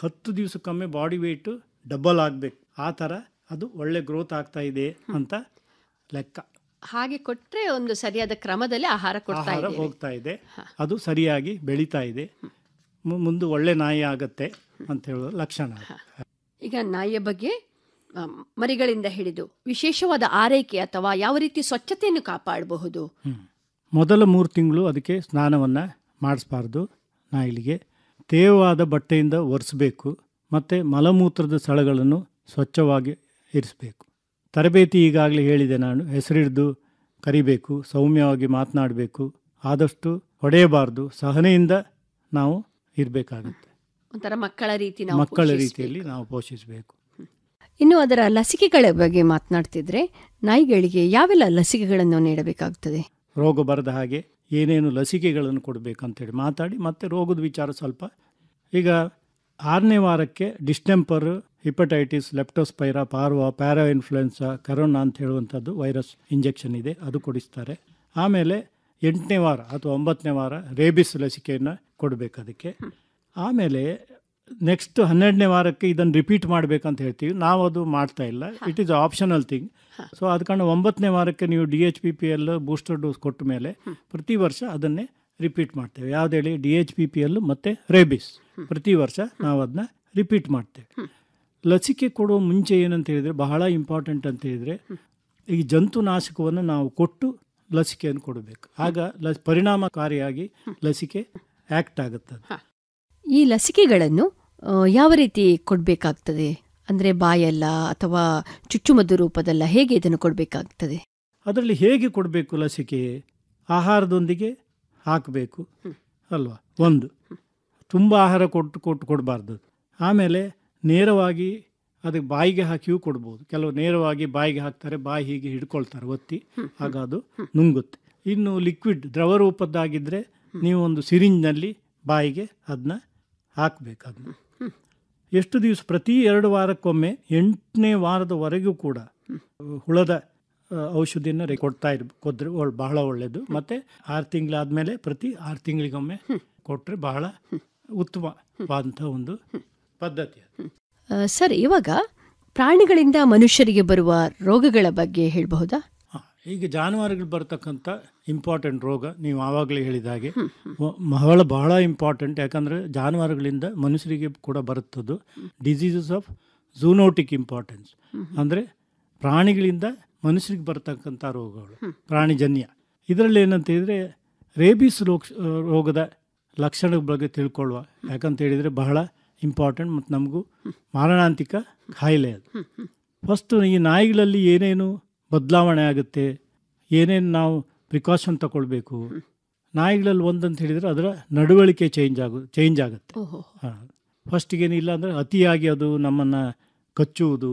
ಹತ್ತು ದಿವಸಕ್ಕೊಮ್ಮೆ body weight double ಆಗಬೇಕು ಆ ಥರ ಅದು ಒಳ್ಳೆ ಗ್ರೋತ್ ಆಗ್ತಾ ಇದೆ ಅಂತ ಲೆಕ್ಕ ಹಾಗೆ ಕೊಟ್ರೆ ಒಂದು ಸರಿಯಾದ ಕ್ರಮದಲ್ಲಿ ಆಹಾರ ಕೊಡ್ತಾ ಆಹಾರ ಇದ್ದೀವಿ ಹೋಗ್ತಾ ಇದೆ ಅದು ಸರಿಯಾಗಿ ಬೆಳೀತಾ ಇದೆ ಮು- ಮುಂದೆ ಒಳ್ಳೆ ನಾಯಿ ಆಗತ್ತೆ ಅಂತ ಹೇಳೋ ಲಕ್ಷಣ ಅದು. ಈಗ ನಾಯಿಯ ಬಗ್ಗೆ ಆ, ಮರಿಗಳಿಂದ ಹಿಡಿದು ವಿಶೇಷವಾದ ಆರೈಕೆ ಅಥವಾ ಯಾವ ರೀತಿ ಸ್ವಚ್ಛತೆಯನ್ನು ಕಾಪಾಡಬಹುದು ಹ್ಮ್. ಮೊದಲ ಮೂರು ತಿಂಗಳು ಅದಕ್ಕೆ ಸ್ನಾನವನ್ನು ಮಾಡಿಸ್ಬಾರ್ದು ನಾಯಿಲಿಗೆ ತೇವವಾದ ಬಟ್ಟೆಯಿಂದ ಒರೆಸಬೇಕು ಮತ್ತು ಮಲಮೂತ್ರದ ಸ್ಥಳಗಳನ್ನು ಸ್ವಚ್ಛವಾಗಿ ಇರಿಸಬೇಕು ತರಬೇತಿ ಈಗಾಗಲೇ ಹೇಳಿದೆ ನಾನು ಹೆಸರಿಡ್ದು ಕರಿಬೇಕು ಸೌಮ್ಯವಾಗಿ ಮಾತನಾಡಬೇಕು ಆದಷ್ಟು ಹೊಡೆಯಬಾರ್ದು ಸಹನೆಯಿಂದ ನಾವು ಇರಬೇಕಾಗುತ್ತೆ ಒಂಥರ ಮಕ್ಕಳ ರೀತಿ ನಾವು ಮಕ್ಕಳ ಪೋಷಿಸ್ಬೇಕು. ರೀತಿಯಲ್ಲಿ ನಾವು ಪೋಷಿಸಬೇಕು ಇನ್ನು ಅದರ ಲಸಿಕೆಗಳ ಬಗ್ಗೆ ಮಾತನಾಡ್ತಿದ್ರೆ ನಾಯಿಗಳಿಗೆ ಯಾವೆಲ್ಲ ಲಸಿಕೆಗಳನ್ನು ನೀಡಬೇಕಾಗುತ್ತದೆ ರೋಗ ಬರದ ಹಾಗೆ ಏನೇನು ಲಸಿಕೆಗಳನ್ನು ಕೊಡಬೇಕಂತೇಳಿ ಮಾತಾಡಿ ಮತ್ತೆ ರೋಗದ ವಿಚಾರ ಸ್ವಲ್ಪ ಈಗ ಆರನೇ ವಾರಕ್ಕೆ distemper hepatitis leptospira parvo para influenza corona ಅಂತ ಹೇಳುವಂಥದ್ದು ವೈರಸ್ ಇಂಜೆಕ್ಷನ್ ಇದೆ ಅದು ಕೊಡಿಸ್ತಾರೆ ಆಮೇಲೆ ಎಂಟನೇ ವಾರ ಅಥವಾ ಒಂಬತ್ತನೇ ವಾರ ರೇಬಿಸ್ ಲಸಿಕೆಯನ್ನು ಕೊಡಬೇಕು ಅದಕ್ಕೆ ಆಮೇಲೆ ನೆಕ್ಸ್ಟ್ ಹನ್ನೆರಡನೇ ವಾರಕ್ಕೆ ಇದನ್ನು ರಿಪೀಟ್ ಮಾಡಬೇಕಂತ ಹೇಳ್ತೀವಿ ನಾವು ಅದು ಮಾಡ್ತಾ ಇಲ್ಲ it is optional thing so ಅದ ಕಾರಣ ಒಂಬತ್ತನೇ ವಾರಕ್ಕೆ ನೀವು D H P P L booster dose ಕೊಟ್ಟ ಮೇಲೆ ಪ್ರತಿ ವರ್ಷ ಅದನ್ನೇ ರಿಪೀಟ್ ಮಾಡ್ತೇವೆ ಯಾವ್ದು ಹೇಳಿ D H P P L ಮತ್ತು ರೇಬಿಸ್ ಪ್ರತಿ ವರ್ಷ ನಾವು ಅದನ್ನ ರಿಪೀಟ್ ಮಾಡ್ತೇವೆ ಲಸಿಕೆ ಕೊಡುವ ಮುಂಚೆ ಏನಂತ ಹೇಳಿದರೆ ಬಹಳ ಇಂಪಾರ್ಟೆಂಟ್ ಅಂತ ಹೇಳಿದರೆ ಈ ಜಂತುನಾಶಕವನ್ನು ನಾವು ಕೊಟ್ಟು ಲಸಿಕೆಯನ್ನು ಕೊಡಬೇಕು ಆಗ ಲಸ್ ಪರಿಣಾಮಕಾರಿಯಾಗಿ ಲಸಿಕೆ ಆ್ಯಕ್ಟ್ ಆಗುತ್ತದೆ ಈ ಲಸಿಕೆಗಳನ್ನು ಆ, ಯಾವ ರೀತಿ ಕೊಡಬೇಕಾಗ್ತದೆ ಅಂದ್ರೆ ಬಾಯಲ್ಲ ಅಥವಾ ಚುಚ್ಚುಮದ್ದು ರೂಪದಲ್ಲ ಹೇಗೆ ಇದನ್ನು ಕೊಡಬೇಕಾಗ್ತದೆ ಅದರಲ್ಲಿ ಹೇಗೆ ಕೊಡಬೇಕು ಲಸಿಕೆ ಆಹಾರದೊಂದಿಗೆ ಹಾಕಬೇಕು ಅಲ್ವಾ ಒಂದು ತುಂಬ ಆಹಾರ ಕೊಟ್ಟು ಕೊಟ್ಟು ಕೊಡಬಾರ್ದು ಆಮೇಲೆ ನೇರವಾಗಿ ಅದಕ್ಕೆ ಬಾಯಿಗೆ ಹಾಕಿಯೂ ಕೊಡ್ಬೋದು ಕೆಲವು ನೇರವಾಗಿ ಬಾಯಿಗೆ ಹಾಕ್ತಾರೆ ಬಾಯಿ ಹೀಗೆ ಹಿಡ್ಕೊಳ್ತಾರೆ ಒತ್ತಿ ಆಗ ಅದು ನುಂಗುತ್ತೆ ಇನ್ನು ಲಿಕ್ವಿಡ್ ದ್ರವ ರೂಪದ್ದಾಗಿದ್ದರೆ ನೀವು ಒಂದು ಸಿರಿಂಜ್ನಲ್ಲಿ ಬಾಯಿಗೆ ಅದನ್ನ ಹಾಕಬೇಕು ಅದನ್ನ ಎಷ್ಟು ದಿವಸ ಪ್ರತಿ ಎರಡು ವಾರಕ್ಕೊಮ್ಮೆ ಎಂಟನೇ ವಾರದವರೆಗೂ ಕೂಡ ಹುಳದ ಆ, ಔಷಧಿಯನ್ನು ರೆ- ಕೊಡ್ತಾ ಇರ್ ಕೊದ್ರೆ ಒಳ್- ಬಹಳ ಒಳ್ಳೆಯದು ಮತ್ತು ಆರು ತಿಂಗಳಾದಮೇಲೆ ಪ್ರತಿ ಆರು ತಿಂಗಳಿಗೊಮ್ಮೆ ಕೊಟ್ಟರೆ ಬಹಳ ಉತ್ತಮವಾದಂಥ ಒಂದು ಪದ್ಧತಿ ಅದು ಆ, ಸರ್ ಇವಾಗ ಪ್ರಾಣಿಗಳಿಂದ ಮನುಷ್ಯರಿಗೆ ಬರುವ ರೋಗಗಳ ಬಗ್ಗೆ ಹೇಳಬಹುದಾ ಹಾ, ಈಗ ಜಾನುವಾರುಗಳು ಬರ್ತಕ್ಕಂಥ ಇಂಪಾರ್ಟೆಂಟ್ ರೋಗ ನೀವು ಆವಾಗಲೇ ಹೇಳಿದ ಹಾಗೆ ವ- ಬಹಳ ಬಹಳ ಇಂಪಾರ್ಟೆಂಟ್ ಯಾಕಂದರೆ ಜಾನುವಾರುಗಳಿಂದ ಮನುಷ್ಯರಿಗೆ ಕೂಡ ಬರುತ್ತದು ಡಿಸೀಸಸ್ ಆಫ್ ಝೂನೋಟಿಕ್ ಇಂಪಾರ್ಟೆನ್ಸ್ ಅಂದರೆ ಪ್ರಾಣಿಗಳಿಂದ ಮನುಷ್ಯರಿಗೆ ಬರ್ತಕ್ಕಂಥ ರೋಗಗಳು ಪ್ರಾಣಿಜನ್ಯ ಇದರಲ್ಲಿ ಏನಂತ ಹೇಳಿದರೆ ರೇಬಿಸ್ ರೋಗ ರೋಗದ ಲಕ್ಷಣದ ಬಗ್ಗೆ ತಿಳ್ಕೊಳ್ಳುವ ಯಾಕಂತ ಹೇಳಿದರೆ ಬಹಳ ಇಂಪಾರ್ಟೆಂಟ್ ಮತ್ತು ನಮಗೂ ಮಾರಣಾಂತಿಕ ಕಾಯಿಲೆ ಅದು ಫಸ್ಟು ಈ ನಾಯಿಗಳಲ್ಲಿ ಏನೇನು ಬದಲಾವಣೆ ಆಗುತ್ತೆ ಏನೇನು ನಾವು ಪ್ರಿಕಾಷನ್ ತಗೊಳ್ಬೇಕು ನಾಯಿಗಳಲ್ಲಿ ಒಂದಂತ ಹೇಳಿದರೆ ಅದರ ನಡವಳಿಕೆ ಚೇಂಜ್ ಆಗು ಚೇಂಜ್ ಆಗುತ್ತೆ ಓಹೋ ಹಾಂ ಫಸ್ಟಿಗೇನಿಲ್ಲ ಅಂದರೆ ಅತಿಯಾಗಿ ಅದು ನಮ್ಮನ್ನು ಕಚ್ಚುವುದು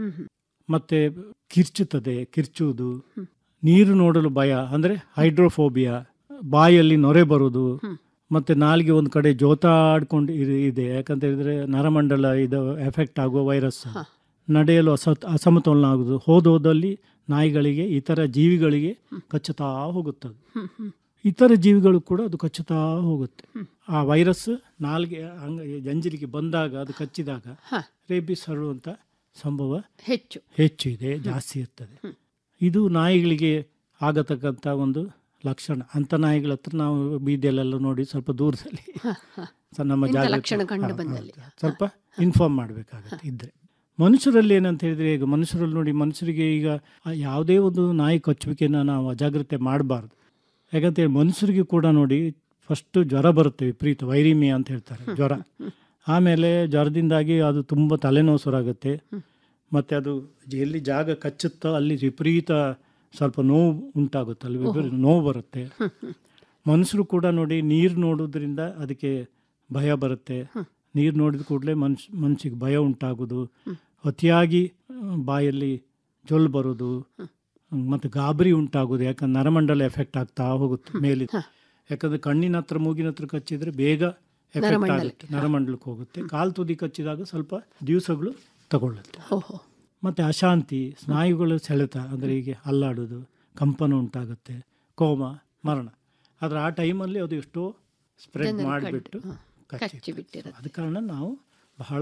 ಮತ್ತು ಕಿರ್ಚುತ್ತದೆ ಕಿರ್ಚುವುದು ನೀರು ನೋಡಲು ಭಯ ಅಂದರೆ ಹೈಡ್ರೋಫೋಬಿಯಾ ಬಾಯಲ್ಲಿ ನೊರೆ ಬರುವುದು ಮತ್ತು ನಾಲಿಗೆ ಒಂದು ಕಡೆ ಜೋತಾಡ್ಕೊಂಡು ಇರ್- ಇದೆ ಯಾಕಂತ ಹೇಳಿದರೆ ನರಮಂಡಲ ಇದು ಎಫೆಕ್ಟ್ ಆಗುವ ವೈರಸ್ ನಡೆಯಲು ಅಸ ಅಸಮತೋಲನ ಆಗುವುದು ಹೋದೋದಲ್ಲಿ ನಾಯಿಗಳಿಗೆ ಇತರ ಜೀವಿಗಳಿಗೆ ಕಚ್ಚುತ್ತಾ ಹೋಗುತ್ತದೆ ಇತರ ಜೀವಿಗಳು ಕೂಡ ಅದು ಕಚ್ಚುತ್ತಾ ಹೋಗುತ್ತೆ ಆ ವೈರಸ್ ನಾಲ್ಗೆ ಅಂಗ ಜಂಜಿಲಿಗೆ ಬಂದಾಗ ಅದು ಕಚ್ಚಿದಾಗ ಹ. ರೇಬಿಸ್ ಹರಡುವಂಥ ಸಂಭವ ಹೆಚ್ಚು ಹೆಚ್ಚು ಇದೆ ಜಾಸ್ತಿ ಇರ್ತದೆ ಇದು ನಾಯಿಗಳಿಗೆ ಆಗತಕ್ಕಂಥ ಒಂದು ಲಕ್ಷಣ ಅಂಥ ನಾಯಿಗಳ ಹತ್ರ ನಾವು ಬೀದಿಯಲ್ಲೆಲ್ಲ ನೋಡಿ ಸ್ವಲ್ಪ ದೂರದಲ್ಲಿ ಸ- ನಮ್ಮ ಇಂಥ ಜಾಗ ಲಕ್ಷಣ ಕಂಡು ಬಂದಲ್ಲಿ. ಸ್ವಲ್ಪ ಇನ್ಫಾರ್ಮ್ ಮಾಡಬೇಕಾಗತ್ತೆ ಇದ್ದರೆ ಮನುಷ್ಯರಲ್ಲಿ ಏನಂತ ಹೇಳಿದರೆ ಈಗ ಮನುಷ್ಯರಲ್ಲಿ ನೋಡಿ ಮನುಷ್ಯರಿಗೆ ಈಗ ಆ ಯಾವುದೇ ಒಂದು ನಾಯಿ ಕಚ್ಚುವಿಕೆನ ನಾವು ಅಜಾಗ್ರತೆ ಮಾಡಬಾರ್ದು ಯಾಕಂತೇಳಿ ಮನುಷ್ಯರಿಗೆ ಕೂಡ ನೋಡಿ ಫಸ್ಟು ಜ್ವರ ಬರುತ್ತೆ ವಿಪರೀತ ವೈರಿಮಿಯಾ ಅಂತ ಹೇಳ್ತಾರೆ ಜ್ವರ ಆಮೇಲೆ ಜ್ವರದಿಂದಾಗಿ ಅದು ತುಂಬ ತಲೆನೋವು ಶುರುವಾಗುತ್ತೆ ಮತ್ತು ಅದು ಎಲ್ಲಿ ಜಾಗ ಕಚ್ಚುತ್ತೋ ಅಲ್ಲಿ ವಿಪರೀತ ಸ್ವಲ್ಪ ನೋವು ಉಂಟಾಗುತ್ತೆ ಅಲ್ಲಿ ವಿಪರೀತ ನೋವು ಬರುತ್ತೆ ಮನುಷ್ಯರು ಕೂಡ ನೋಡಿ ನೀರು ನೋಡೋದ್ರಿಂದ ಅದಕ್ಕೆ ಭಯ ಬರುತ್ತೆ ನೀರು ನೋಡಿದ ಕೂಡಲೇ ಮನುಷ್ಯ ಮನುಷ್ಯಗೆ ಭಯ ಉಂಟಾಗೋದು ಅತಿಯಾಗಿ ಆ, ಬಾಯಲ್ಲಿ ಜೊಲ್ಲು ಬರೋದು ಮತ್ತು ಗಾಬರಿ ಉಂಟಾಗೋದು ಯಾಕಂದ್ರೆ ನರಮಂಡಲ ಎಫೆಕ್ಟ್ ಆಗ್ತಾ ಹೋಗುತ್ತೆ ಮೇಲೆ ಯಾಕಂದ್ರೆ ಕಣ್ಣಿನ ಹತ್ರ ಮೂಗಿನ ಹತ್ರ ಕಚ್ಚಿದ್ರೆ ಬೇಗ ಎಫೆಕ್ಟ್ ಆಗುತ್ತೆ ನರಮಂಡಲಕ್ಕೆ ಹೋಗುತ್ತೆ ಕಾಲು ತುದಿ ಕಚ್ಚಿದಾಗ ಸ್ವಲ್ಪ ದಿವಸಗಳು ತಗೊಳ್ಳುತ್ತೆ ಓಹೋ ಮತ್ತು ಅಶಾಂತಿ ಸ್ನಾಯುಗಳು ಸೆಳೆತ ಅಂದರೆ ಹೀಗೆ ಅಲ್ಲಾಡೋದು ಕಂಪನ ಉಂಟಾಗುತ್ತೆ ಕೋಮ ಮರಣ ಆದರೆ ಆ ಟೈಮಲ್ಲಿ ಅದು ಎಷ್ಟೋ ಸ್ಪ್ರೆಡ್ ಮಾಡಿಬಿಟ್ಟು ಕಚ್ಚಿ ಬಿಟ್ಟಿರುತ್ತೆ ಅದ ಕಾರಣ ನಾವು ಬಹಳ